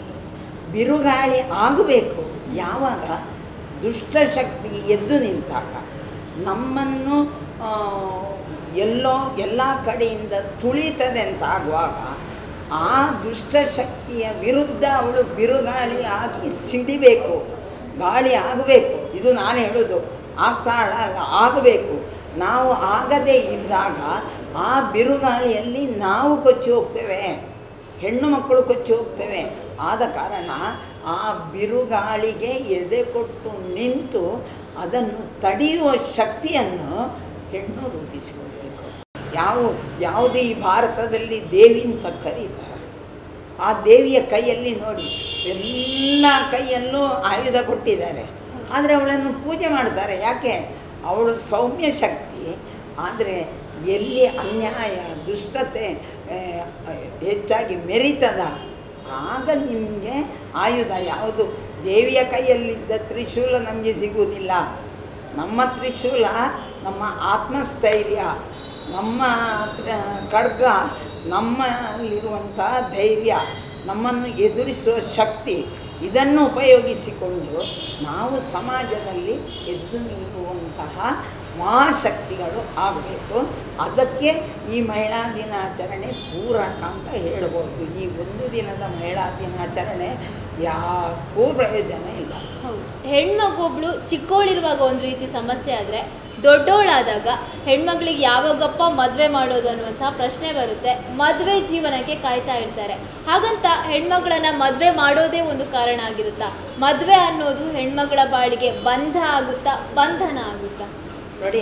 ಬಿರುಗಾಳಿ ಆಗಬೇಕು ಯಾವಾಗ ದುಷ್ಟಶಕ್ತಿ ಎದ್ದು ನಿಂತಾಗ ನಮ್ಮನ್ನು ಆ, ಎಲ್ಲೋ ಎಲ್ಲ ಕಡೆಯಿಂದ ತುಳಿತದೆ ಅಂತ ಆಗುವಾಗ ಆ ದುಷ್ಟಶಕ್ತಿಯ ವಿರುದ್ಧ ಅವಳು ಬಿರುಗಾಳಿ ಆಗಿ ಸಿಡಿಬೇಕು ಗಾಳಿ ಆಗಬೇಕು ಇದು ನಾನು ಹೇಳೋದು ಆಗ್ತಾಳ ಅಲ್ಲ ಆಗಬೇಕು ನಾವು ಆಗದೇ ಇದ್ದಾಗ ಆ ಬಿರುಗಾಳಿಯಲ್ಲಿ ನಾವು ಕೊಚ್ಚಿ ಹೋಗ್ತೇವೆ ಹೆಣ್ಣು ಮಕ್ಕಳು ಕೊಚ್ಚಿ ಹೋಗ್ತೇವೆ ಆದ ಕಾರಣ ಆ ಬಿರುಗಾಳಿಗೆ ಎದೆ ಕೊಟ್ಟು ನಿಂತು ಅದನ್ನು ತಡೆಯುವ ಶಕ್ತಿಯನ್ನು ಹೆಣ್ಣು ರೂಪಿಸಿಕೊಳ್ಬೇಕು ಯಾವ ಯಾವುದು ಈ ಭಾರತದಲ್ಲಿ ದೇವಿ ಅಂತ ಕರೀತಾರೆ ಆ ದೇವಿಯ ಕೈಯಲ್ಲಿ ನೋಡಿ ಎಲ್ಲ ಕೈಯಲ್ಲೂ ಆಯುಧ ಕೊಟ್ಟಿದ್ದಾರೆ ಆದರೆ ಅವಳನ್ನು ಪೂಜೆ ಮಾಡ್ತಾರೆ ಯಾಕೆ ಅವಳು ಸೌಮ್ಯ ಶಕ್ತಿ ಆದರೆ ಎಲ್ಲಿ ಅನ್ಯಾಯ ದುಷ್ಟತೆ ಆ, ಹೆಚ್ಚಾಗಿ ಮೆರಿತದ ಆಗ ನಿಮಗೆ ಆಯುಧ ಯಾವುದು ದೇವಿಯ ಕೈಯಲ್ಲಿದ್ದ ತ್ರಿಶೂಲ ನಮಗೆ ಸಿಗುವುದಿಲ್ಲ ನಮ್ಮ ತ್ರಿಶೂಲ ನಮ್ಮ ಆತ್ಮಸ್ಥೈರ್ಯ ನಮ್ಮ ತ್ರ- ಖಡ್ಗ ನಮ್ಮಲ್ಲಿರುವಂಥ ಧೈರ್ಯ ನಮ್ಮನ್ನು ಎದುರಿಸುವ ಶಕ್ತಿ ಇದನ್ನು ಉಪಯೋಗಿಸಿಕೊಂಡು ನಾವು ಸಮಾಜದಲ್ಲಿ ಎದ್ದು ನಿಲ್ಲುವಂತಹ ಮಹಾಶಕ್ತಿಗಳು ಆಗಬೇಕು ಅದಕ್ಕೆ ಈ ಮಹಿಳಾ ದಿನಾಚರಣೆ ಪೂರಕ ಅಂತ ಹೇಳ್ಬೋದು ಈ ಒಂದು ದಿನದ ಮಹಿಳಾ ದಿನಾಚರಣೆ ಯಾಕೂ ಪ್ರಯೋಜನ ಇಲ್ಲ ಹೌದು ಹೆಣ್ಮಗೊಬ್ಳು ಚಿಕ್ಕವಳಿರುವಾಗ ಒಂದು ರೀತಿ ಸಮಸ್ಯೆ ಆದರೆ ದೊಡ್ಡವಳಾದಾಗ ಹೆಣ್ಮಕ್ಳಿಗೆ ಯಾವಾಗಪ್ಪ ಮದುವೆ ಮಾಡೋದು ಅನ್ನುವಂಥ ಪ್ರಶ್ನೆ ಬರುತ್ತೆ ಮದುವೆ ಜೀವನಕ್ಕೆ ಕಾಯ್ತಾ ಇರ್ತಾರೆ ಹಾಗಂತ ಹೆಣ್ಮಗಳನ್ನ ಮದುವೆ ಮಾಡೋದೇ ಒಂದು ಕಾರಣ ಆಗಿರುತ್ತಾ ಮದುವೆ ಅನ್ನೋದು ಹೆಣ್ಮಗಳ ಬಾಳಿಗೆ ಬಂಧ ಆಗುತ್ತಾ ಬಂಧನ ಆಗುತ್ತಾ ನೋಡಿ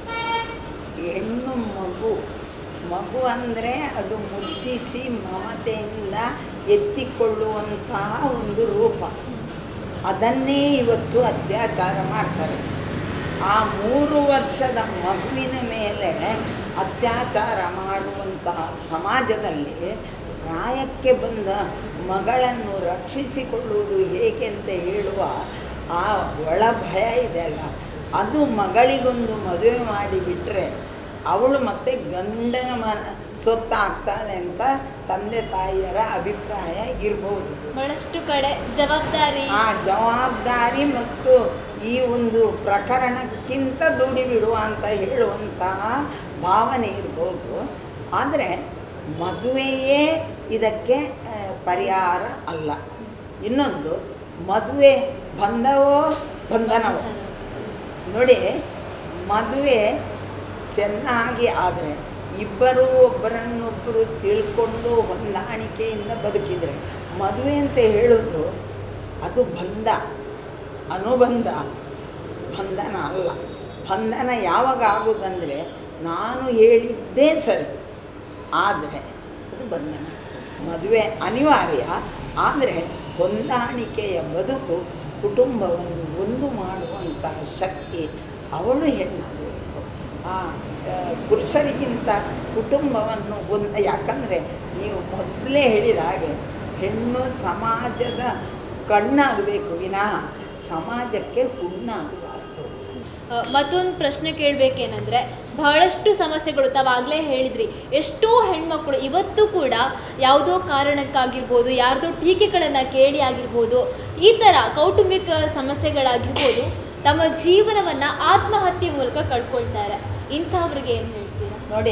ಹೆಣ್ಣು ಮಗು ಮಗು ಅಂದರೆ ಅದು ಮುದ್ದಿಸಿ ಮಮತೆಯಿಂದ ಎತ್ತಿಕೊಳ್ಳುವಂತಹ ಒಂದು ರೂಪ ಅದನ್ನೇ ಇವತ್ತು ಅತ್ಯಾಚಾರ ಮಾಡ್ತಾರೆ ಆ ಮೂರು ವರ್ಷದ ಮಗುವಿನ ಮೇಲೆ ಅತ್ಯಾಚಾರ ಮಾಡುವಂತಹ ಸಮಾಜದಲ್ಲಿ ಪ್ರಾಯಕ್ಕೆ ಬಂದ ಮಗಳನ್ನು ರಕ್ಷಿಸಿಕೊಳ್ಳುವುದು ಹೇಗೆ ಅಂತ ಹೇಳುವ ಆ ಒಳ ಭಯ ಇದೆಯಲ್ಲ ಅದು ಮಗಳಿಗೊಂದು ಮದುವೆ ಮಾಡಿಬಿಟ್ರೆ ಅವಳು ಮತ್ತೆ ಗಂಡನ ಮನ ಸೊತ್ತ ಆಗ್ತಾಳೆ ಅಂತ ತಂದೆ ತಾಯಿಯರ ಅಭಿಪ್ರಾಯ ಇರ್ಬೋದು ಬಹಳಷ್ಟು ಕಡೆ ಜವಾಬ್ದಾರಿ ಆ ಜವಾಬ್ದಾರಿ ಮತ್ತು ಈ ಒಂದು ಪ್ರಕರಣಕ್ಕಿಂತ ದೂಡಿ ಬಿಡುವ ಅಂತ ಹೇಳುವಂತಹ ಭಾವನೆ ಇರ್ಬೋದು ಆದರೆ ಮದುವೆಯೇ ಇದಕ್ಕೆ ಆ, ಪರಿಹಾರ ಅಲ್ಲ ಇನ್ನೊಂದು ಮದುವೆ ಬಂಧವೋ ಬಂಧನವೋ ನೋಡಿ ಮದುವೆ ಚೆನ್ನಾಗಿ ಆದರೆ ಇಬ್ಬರು ಒಬ್ಬರನ್ನೊಬ್ಬರು ತಿಳ್ಕೊಂಡು ಹೊಂದಾಣಿಕೆಯಿಂದ ಬದುಕಿದರೆ ಮದುವೆ ಅಂತ ಹೇಳೋದು ಅದು ಬಂಧ ಅನುಬಂಧ ಬಂಧನ ಅಲ್ಲ ಬಂಧನ ಯಾವಾಗ ಆಗೋದಂದರೆ ನಾನು ಹೇಳಿದ್ದೇ ಸರಿ ಆದರೆ ಅದು ಬಂಧನ ಆಗ್ತದೆ ಮದುವೆ ಅನಿವಾರ್ಯ ಆದರೆ ಹೊಂದಾಣಿಕೆಯ ಬದುಕು ಕುಟುಂಬವನ್ನು ಒಂದು ಮಾಡುವಂತಹ ಶಕ್ತಿ ಅವಳು ಹೆಣ್ಣಾಗಬೇಕು ಆ ಆ, ಪುರುಷರಿಗಿಂತ ಕುಟುಂಬವನ್ನು ಒಂದು ಯಾಕಂದರೆ ನೀವು ಮೊದಲೇ ಹೇಳಿದ ಹಾಗೆ ಹೆಣ್ಣು ಸಮಾಜದ ಕಣ್ಣಾಗಬೇಕು ವಿನಃ ಸಮಾಜಕ್ಕೆ ಹುಣ್ಣಾಗಬಾರ್ದು ಆ, ಮತ್ತೊಂದು ಪ್ರಶ್ನೆ ಕೇಳಬೇಕೇನೆಂದರೆ ಬಹಳಷ್ಟು ಸಮಸ್ಯೆಗಳು ತಾವಾಗಲೇ ಹೇಳಿದ್ರಿ ಎಷ್ಟೋ ಹೆಣ್ಮಕ್ಳು ಇವತ್ತು ಕೂಡ ಯಾವುದೋ ಕಾರಣಕ್ಕಾಗಿರ್ಬೋದು ಯಾರ್ದೋ ಟೀಕೆಗಳನ್ನು ಕೇಳಿ ಆಗಿರ್ಬೋದು ಈ ಥರ ಕೌಟುಂಬಿಕ ಸಮಸ್ಯೆಗಳಾಗಿರ್ಬೋದು ತಮ್ಮ ಜೀವನವನ್ನು ಆತ್ಮಹತ್ಯೆ ಮೂಲಕ ಕಳ್ಕೊಳ್ತಾರೆ ಇಂಥವ್ರಿಗೆ ಏನು ಹೇಳ್ತೀರಾ ನೋಡಿ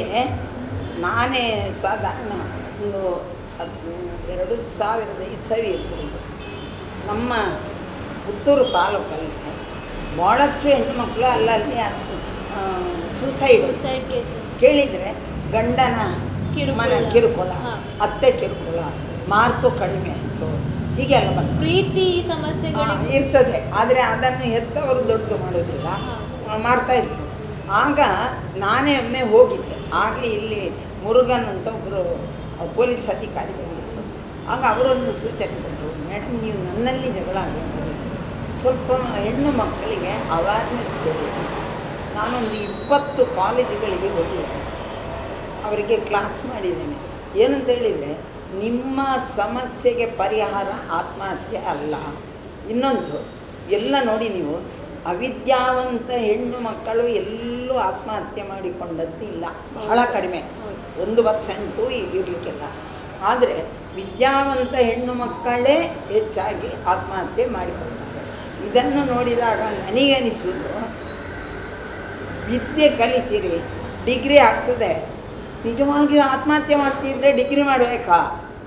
ನಾನೇ ಸಾಧಾರಣ ಒಂದು ಹದ್- ಎರಡು ಸಾವಿರದ ಇಸವಿ ಇರ್ಬೋದು ನಮ್ಮ ಪುತ್ತೂರು ತಾಲೂಕಲ್ಲಿ ಭಾಳಷ್ಟು ಹೆಣ್ಣುಮಕ್ಕಳು ಅಲ್ಲಲ್ಲಿ ಅತ್- ಸುಸೈಡ್ ಸೂಸೈಡ್ ಕೇಸಸ್ ಕೇಳಿದರೆ ಗಂಡನ ಕಿರುಕುಳ. ಮನ ಕಿರುಕುಳ ಹಾ. ಅತ್ತೆ ಕಿರುಕುಳ ಮಾರ್ಕು ಕಡಿಮೆ ಆಯಿತು ಹೀಗೆಲ್ಲ ಬಂತು ಪ್ರೀತಿ ಆ, ಸಮಸ್ಯೆಗಳಿಗೆ ಇರ್ತದೆ ಆದರೆ ಅದನ್ನು ಹೆತ್ತವರು ದೊಡ್ಡದು ಮಾಡೋದಿಲ್ಲ ಹಾ. ಆ, ಮಾಡ್ತಾಯಿದ್ರು ಆಗ ನಾನೇ ಒಮ್ಮೆ ಹೋಗಿದ್ದೆ ಆಗ ಇಲ್ಲಿ ಮುರುಗನ್ ಅಂತ ಒಬ್ಬರು ಪೊಲೀಸ್ ಅಧಿಕಾರಿ ಬಂದಿದ್ದರು ಆಗ ಅವರೊಂದು ಸೂಚನೆ ಕೊಟ್ಟರು ಮೇಡಮ್ ನೀವು ನನ್ನಲ್ಲಿ ಜಗಳ ಆಡೋದು ಸ್ವಲ್ಪ ಹೆಣ್ಣು ಮಕ್ಕಳಿಗೆ ಅವೇರ್ನೆಸ್ ಕೊಡಿ ನಾನೊಂದು ಇಪ್ಪತ್ತು ಕಾಲೇಜುಗಳಿಗೆ ಹೋಗಿದ್ದೇನೆ ಅವರಿಗೆ ಕ್ಲಾಸ್ ಮಾಡಿದ್ದೇನೆ ಏನಂತ ಹೇಳಿದರೆ ನಿಮ್ಮ ಸಮಸ್ಯೆಗೆ ಪರಿಹಾರ ಆತ್ಮಹತ್ಯೆ ಅಲ್ಲ ಇನ್ನೊಂದು ಎಲ್ಲ ನೋಡಿ ನೀವು ಅವಿದ್ಯಾವಂತ ಹೆಣ್ಣು ಮಕ್ಕಳು ಎಲ್ಲೂ ಆತ್ಮಹತ್ಯೆ ಮಾಡಿಕೊಂಡದ್ದು ಇಲ್ಲ ಬಹಳ ಕಡಿಮೆ ಹೌದು. ಒಂದು ಪರ್ಸೆಂಟು ಇರಲಿಕ್ಕಿಲ್ಲ ಆದರೆ ವಿದ್ಯಾವಂತ ಹೆಣ್ಣು ಮಕ್ಕಳೇ ಹೆಚ್ಚಾಗಿ ಆತ್ಮಹತ್ಯೆ ಮಾಡಿಕೊಳ್ತಾರೆ ಇದನ್ನು ನೋಡಿದಾಗ ನನಗನಿಸುವುದು ವಿದ್ಯೆ ಕಲಿತೀರಿ ಡಿಗ್ರಿ ಆಗ್ತದೆ ನಿಜವಾಗಿಯೂ ಆತ್ಮಹತ್ಯೆ ಮಾಡ್ತಿದ್ರೆ ಡಿಗ್ರಿ ಮಾಡಬೇಕಾ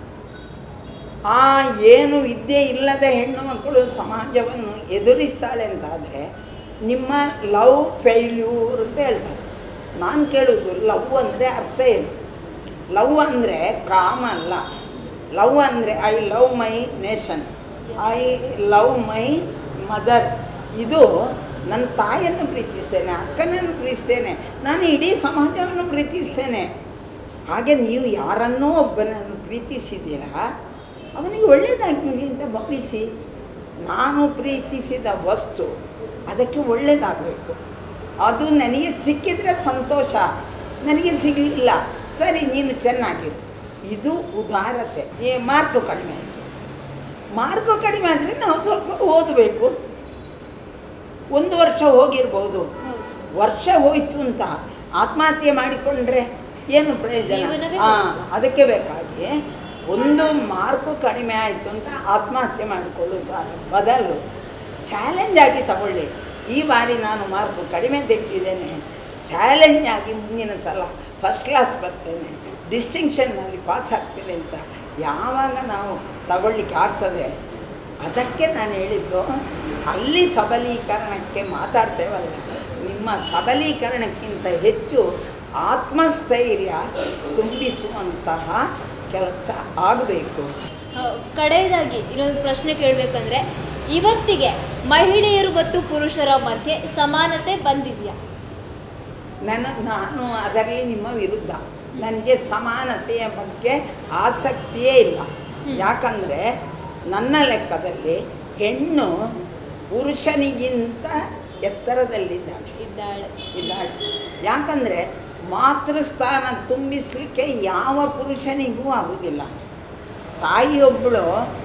ಆ ಏನು ವಿದ್ಯೆ ಇಲ್ಲದ ಹೆಣ್ಣು ಮಕ್ಕಳು ಸಮಾಜವನ್ನು ಎದುರಿಸ್ತಾಳೆ ಅಂತಾದರೆ ನಿಮ್ಮ ಲವ್ ಫೇಲ್ಯೂರ್ ಅಂತ ಹೇಳ್ತಾರೆ ನಾನು ಕೇಳೋದು ಲವ್ ಅಂದರೆ ಅರ್ಥ ಏನು ಲವ್ ಅಂದರೆ ಕಾಮ ಅಲ್ಲ ಲವ್ ಅಂದರೆ I love my nation I love my mother ಇದು ನನ್ನ ತಾಯಿಯನ್ನು ಪ್ರೀತಿಸ್ತೇನೆ ಅಕ್ಕನನ್ನು ಪ್ರೀತಿಸ್ತೇನೆ ನಾನು ಇಡೀ ಸಮಾಜವನ್ನು ಪ್ರೀತಿಸ್ತೇನೆ ಹಾಗೆ ನೀವು ಯಾರನ್ನೋ ಒಬ್ಬನನ್ನು ಪ್ರೀತಿಸಿದ್ದೀರಾ ಅವನಿಗೆ ಒಳ್ಳೆಯದಾಗಲಿ ಅಂತ ಭಾವಿಸಿ ನಾನು ಪ್ರೀತಿಸಿದ ವಸ್ತು ಅದಕ್ಕೆ ಒಳ್ಳೆಯದಾಗಬೇಕು ಅದು ನನಗೆ ಸಿಕ್ಕಿದರೆ ಸಂತೋಷ ನನಗೆ ಸಿಗಲಿಲ್ಲ ಸರಿ ನೀನು ಚೆನ್ನಾಗಿರು ಇದು ಉದಾರತೆ ಏ ಮಾರ್ಕು ಕಡಿಮೆ ಆಯಿತು ಮಾರ್ಕು ಕಡಿಮೆ ಆದರೆ ನಾವು ಸ್ವಲ್ಪ ಓದಬೇಕು ಒಂದು ವರ್ಷ ಹೋಗಿರ್ಬೋದು ಹೌದು ವರ್ಷ ಹೋಯಿತು ಅಂತ ಆತ್ಮಹತ್ಯೆ ಮಾಡಿಕೊಂಡ್ರೆ ಏನು ಪ್ರಯೋಜನ ಜೀವನವೇ ಹಾಂ ಹೋಯ್ತು. ಅದಕ್ಕೆ ಬೇಕಾಗಿ ಒಂದು ಮಾರ್ಕು ಕಡಿಮೆ ಆಯಿತು ಅಂತ ಆತ್ಮಹತ್ಯೆ ಮಾಡಿಕೊಳ್ಳುವುದು ಅಲ್ಲ. ಬದಲು ಚಾಲೆಂಜ್ ಆಗಿ ತಗೊಳ್ಳಿ ಈ ಬಾರಿ ನಾನು ಮಾರ್ಕು ಕಡಿಮೆ ತೆಗೆದಿದ್ದೇನೆ ಚಾಲೆಂಜ್ ಆಗಿ ಮುಂದಿನ ಸಲ ಫಸ್ಟ್ ಕ್ಲಾಸ್ ಬರ್ತೇನೆ ಡಿಸ್ಟಿಂಕ್ಷನ್ನಲ್ಲಿ ಪಾಸ್ ಆಗ್ತೇನೆ ಅಂತ ಯಾವಾಗ ನಾವು ತಗೊಳ್ಳಿಕ್ಕೆ ಆಗ್ತದೆ ಅದಕ್ಕೆ ನಾನು ಹೇಳಿದ್ದು ಅಲ್ಲಿ ಸಬಲೀಕರಣಕ್ಕೆ ಮಾತಾಡ್ತೇವಲ್ಲ ನಿಮ್ಮ ಸಬಲೀಕರಣಕ್ಕಿಂತ ಹೆಚ್ಚು ಆತ್ಮಸ್ಥೈರ್ಯ ತುಂಬಿಸುವಂತಹ ಕೆಲಸ ಆಗಬೇಕು ಆ, ಕಡೆಯದಾಗಿ ಇನ್ನೊಂದು ಪ್ರಶ್ನೆ ಕೇಳಬೇಕಂದ್ರೆ ಇವತ್ತಿಗೆ ಮಹಿಳೆಯರು ಮತ್ತು ಪುರುಷರ ಮಧ್ಯೆ ಸಮಾನತೆ ಬಂದಿದೆಯಾ ನನ್ನ ನಾನು ಅದರಲ್ಲಿ ನಿಮ್ಮ ವಿರುದ್ಧ ನನಗೆ ಸಮಾನತೆಯ ಬಗ್ಗೆ ಆಸಕ್ತಿಯೇ ಇಲ್ಲ ಹ್ಮ್. ಯಾಕಂದರೆ ನನ್ನ ಲೆಕ್ಕದಲ್ಲಿ ಹೆಣ್ಣು ಪುರುಷನಿಗಿಂತ ಎತ್ತರದಲ್ಲಿದ್ದಾಳೆ ಇದ್ದಾಳೆ ಇದ್ದಾಳೆ ಯಾಕಂದರೆ ಮಾತೃಸ್ಥಾನ ತುಂಬಿಸಲಿಕ್ಕೆ ಯಾವ ಪುರುಷನಿಗೂ ಆಗುವುದಿಲ್ಲ ತಾಯಿಯೊಬ್ಬಳು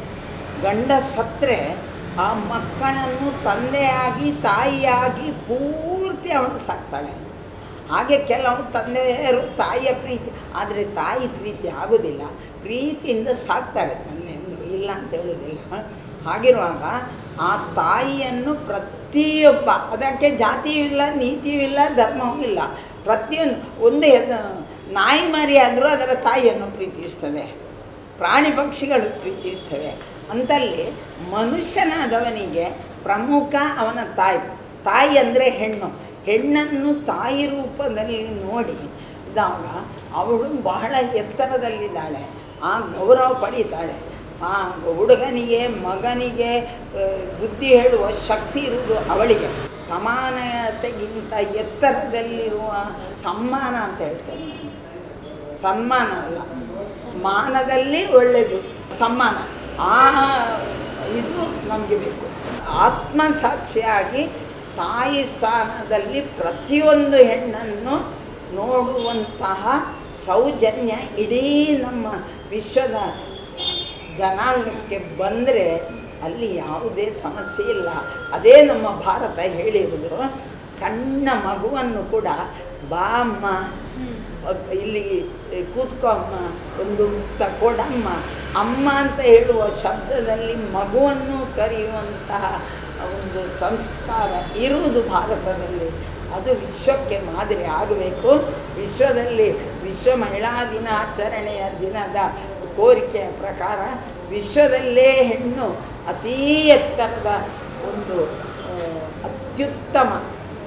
ಗಂಡ ಸತ್ತರೆ ಆ ಮಕ್ಕಳನ್ನು ತಂದೆಯಾಗಿ ತಾಯಿಯಾಗಿ ಪೂರ್ತಿ ಅವಳು ಸಾಕ್ತಾಳೆ ಹಾಗೆ ಕೆಲವು ತಂದೆಯರು ತಾಯಿಯ ಪ್ರೀತಿ ಆದರೆ ತಾಯಿ ಪ್ರೀತಿ ಆಗೋದಿಲ್ಲ ಪ್ರೀತಿಯಿಂದ ಸಾಕ್ತಾರೆ ತಂದೆಯಂದರು ಇಲ್ಲ ಅಂತ ಹೇಳೋದಿಲ್ಲ ಹಾಗಿರುವಾಗ ಆ ತಾಯಿಯನ್ನು ಪ್ರತಿಯೊಬ್ಬ ಅದಕ್ಕೆ ಜಾತಿಯೂ ಇಲ್ಲ ನೀತಿಯೂ ಇಲ್ಲ ಧರ್ಮವೂ ಇಲ್ಲ ಪ್ರತಿಯೊಂದು ಒಂದು ಹೆದ್- ನಾಯಿ ಮರಿ ಆದರೂ ಅದರ ತಾಯಿಯನ್ನು ಪ್ರೀತಿಸ್ತದೆ ಪ್ರಾಣಿ ಪಕ್ಷಿಗಳು ಪ್ರೀತಿಸ್ತವೆ ಅಂತಲ್ಲಿ ಮನುಷ್ಯನಾದವನಿಗೆ ಪ್ರಮುಖ ಅವನ ತಾಯಿ ತಾಯಿ ಅಂದರೆ ಹೆಣ್ಣು ಹೆಣ್ಣನ್ನು ತಾಯಿ ರೂಪದಲ್ಲಿ ನೋಡಿ ಇದ್ದಾಗ ಅವಳು ಬಹಳ ಎತ್ತರದಲ್ಲಿದ್ದಾಳೆ ಆ ಗೌರವ ಪಡೀತಾಳೆ ಆ ಹುಡುಗನಿಗೆ ಮಗನಿಗೆ ಆ, ಬುದ್ಧಿ ಹೇಳುವ ಶಕ್ತಿ ಇರುವುದು ಅವಳಿಗೆ ಸಮಾನತೆಗಿಂತ ಎತ್ತರದಲ್ಲಿರುವ ಸಮ್ಮಾನ ಅಂತ ಹೇಳ್ತೇನೆ ನಾನು ಸನ್ಮಾನ ಅಲ್ಲ ಮಾನದಲ್ಲಿ ಒಳ್ಳೆಯದು ಸಮ್ಮಾನ ಆ ಇದು ನಮಗೆ ಬೇಕು ಆತ್ಮಸಾಕ್ಷಿಯಾಗಿ ತಾಯಿ ಸ್ಥಾನದಲ್ಲಿ ಪ್ರತಿಯೊಂದು ಹೆಣ್ಣನ್ನು ನೋಡುವಂತಹ ಸೌಜನ್ಯ ಇಡೀ ನಮ್ಮ ವಿಶ್ವದ ಜನಾಂಗಕ್ಕೆ ಬಂದರೆ ಅಲ್ಲಿ ಯಾವುದೇ ಸಮಸ್ಯೆ ಇಲ್ಲ ಅದೇ ನಮ್ಮ ಭಾರತ ಹೇಳಿರುವುದು ಸಣ್ಣ ಮಗುವನ್ನು ಕೂಡ ಬಾ ಅಮ್ಮ ಇಲ್ಲಿ ಕೂತ್ಕೋ ಅಮ್ಮ ಒಂದು ಮುಕ್ತ ಕೊಡಮ್ಮ ಅಮ್ಮ ಅಂತ ಹೇಳುವ ಶಬ್ದದಲ್ಲಿ ಮಗುವನ್ನು ಕರೆಯುವಂತಹ ಒಂದು ಸಂಸ್ಕಾರ ಇರುವುದು ಭಾರತದಲ್ಲಿ ಅದು ವಿಶ್ವಕ್ಕೆ ಮಾದರಿ ಆಗಬೇಕು ವಿಶ್ವದಲ್ಲಿ ವಿಶ್ವ ಮಹಿಳಾ ದಿನಾಚರಣೆಯ ದಿನದ ಕೋರಿಕೆಯ ಪ್ರಕಾರ ವಿಶ್ವದಲ್ಲೇ ಹೆಣ್ಣು ಅತೀ ಎತ್ತರದ ಒಂದು ಆ, ಅತ್ಯುತ್ತಮ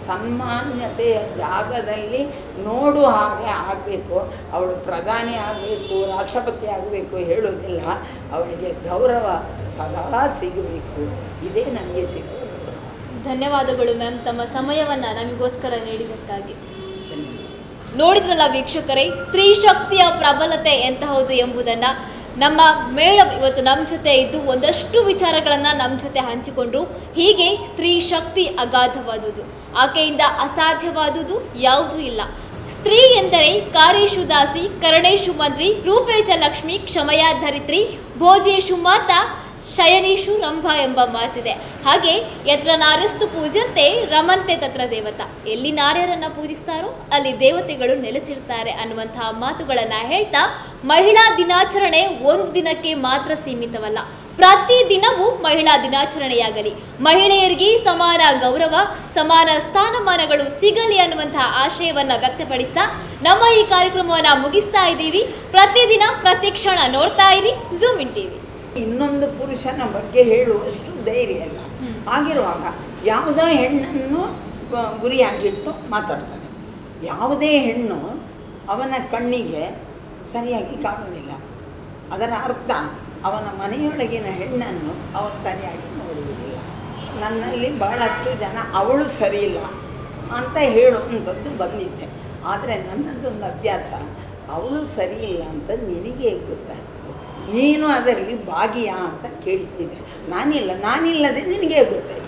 ಸನ್ಮಾನ್ಯತೆಯ ಜಾಗದಲ್ಲಿ ನೋಡುವ ಹಾಗೆ ಆಗಬೇಕು ಅವಳು ಪ್ರಧಾನಿ ಆಗಬೇಕು ರಾಷ್ಟ್ರಪತಿ ಆಗಬೇಕು ಹೇಳೋದಿಲ್ಲ ಅವಳಿಗೆ ಗೌರವ ಸದಾ ಸಿಗಬೇಕು ಇದೇ ನನಗೆ ಸಿಗುವ ಗೌರವ ಧನ್ಯವಾದಗಳು ಮ್ಯಾಮ್ ತಮ್ಮ ಸಮಯವನ್ನು ನಮಗೋಸ್ಕರ ನೀಡಿದ್ದಕ್ಕಾಗಿ ಧನ್ಯವಾದ ನೋಡಿದ್ರಲ್ಲ ವೀಕ್ಷಕರೇ ಸ್ತ್ರೀ ಶಕ್ತಿಯ ಪ್ರಬಲತೆ ಎಂತಹದ್ದು ಎಂಬುದನ್ನು ನಮ್ಮ ಮೇಡಮ್ ಇವತ್ತು ನಮ್ಮ ಜೊತೆ ಇದ್ದು ಒಂದಷ್ಟು ವಿಚಾರಗಳನ್ನು ನಮ್ಮ ಜೊತೆ ಹಂಚಿಕೊಂಡ್ರು ಹೀಗೆ ಸ್ತ್ರೀ ಶಕ್ತಿ ಅಗಾಧವಾದುದು ಆಕೆಯಿಂದ ಅಸಾಧ್ಯವಾದುದು ಯಾವುದೂ ಇಲ್ಲ ಸ್ತ್ರೀ ಎಂದರೆ ಕಾರೇಶು ದಾಸಿ ಕರಣೇಶು ಮಂತ್ರಿ ರೂಪೇಶ ಲಕ್ಷ್ಮಿ ಕ್ಷಮಯ ಧರಿತ್ರಿ ಭೋಜೇಶು ಮಾತಾ ಶಯನೀಶು ರಂಭ ಎಂಬ ಮಾತಿದೆ ಹಾಗೆ ಯತ್ರ ನಾರಸ್ತು ಪೂಜಂತೆ ರಮಂತೆ ತತ್ರ ದೇವತ ಎಲ್ಲಿ ನಾರ್ಯರನ್ನ ಪೂಜಿಸ್ತಾರೋ ಅಲ್ಲಿ ದೇವತೆಗಳು ನೆಲೆಸಿರ್ತಾರೆ ಅನ್ನುವಂತಹ ಮಾತುಗಳನ್ನ ಹೇಳ್ತಾ ಮಹಿಳಾ ದಿನಾಚರಣೆ ಒಂದು ದಿನಕ್ಕೆ ಮಾತ್ರ ಸೀಮಿತವಲ್ಲ ಪ್ರತಿ ದಿನವೂ ಮಹಿಳಾ ದಿನಾಚರಣೆಯಾಗಲಿ ಮಹಿಳೆಯರಿಗೆ ಸಮಾನ ಗೌರವ ಸಮಾನ ಸ್ಥಾನಮಾನಗಳು ಸಿಗಲಿ ಅನ್ನುವಂತಹ ಆಶಯವನ್ನ ವ್ಯಕ್ತಪಡಿಸ್ತಾ ನಮ್ಮ ಈ ಕಾರ್ಯಕ್ರಮವನ್ನ ಮುಗಿಸ್ತಾ ಇದ್ದೀವಿ ಪ್ರತಿದಿನ ಪ್ರತಿ ಕ್ಷಣ ನೋಡ್ತಾ ಇರಿ ಝೂಮ್ ಇನ್ ಟಿವಿ ಇನ್ನೊಂದು ಪುರುಷನ ಬಗ್ಗೆ ಹೇಳುವಷ್ಟು ಧೈರ್ಯ ಇಲ್ಲ ಆಗಿರುವಾಗ ಯಾವುದೋ ಹೆಣ್ಣನ್ನು ಗ- ಗುರಿಯಾಗಿಟ್ಟು ಮಾತಾಡ್ತಾನೆ ಯಾವುದೇ ಹೆಣ್ಣು ಅವನ ಕಣ್ಣಿಗೆ ಸರಿಯಾಗಿ ಕಾಣುವುದಿಲ್ಲ ಅದರ ಅರ್ಥ ಅವನ ಮನೆಯೊಳಗಿನ ಹೆಣ್ಣನ್ನು ಅವನು ಸರಿಯಾಗಿ ನೋಡುವುದಿಲ್ಲ ನನ್ನಲ್ಲಿ ಬಹಳಷ್ಟು ಜನ ಅವಳು ಸರಿಯಿಲ್ಲ ಅಂತ ಹೇಳುವಂಥದ್ದು ಬಂದಿದ್ದೆ ಆದರೆ ನನ್ನದೊಂದು ಅಭ್ಯಾಸ ಅವಳು ಸರಿಯಿಲ್ಲ ಅಂತ ನಿನಗೆ ಗೊತ್ತಾಯಿತು ನೀನು ಅದರಲ್ಲಿ ಭಾಗಿಯಾ ಅಂತ ಕೇಳಿದ್ದೆ ನಾನಿಲ್ಲ ನಾನಿಲ್ಲದೆ ನಿನಗೆ ಗೊತ್ತಾಯಿತು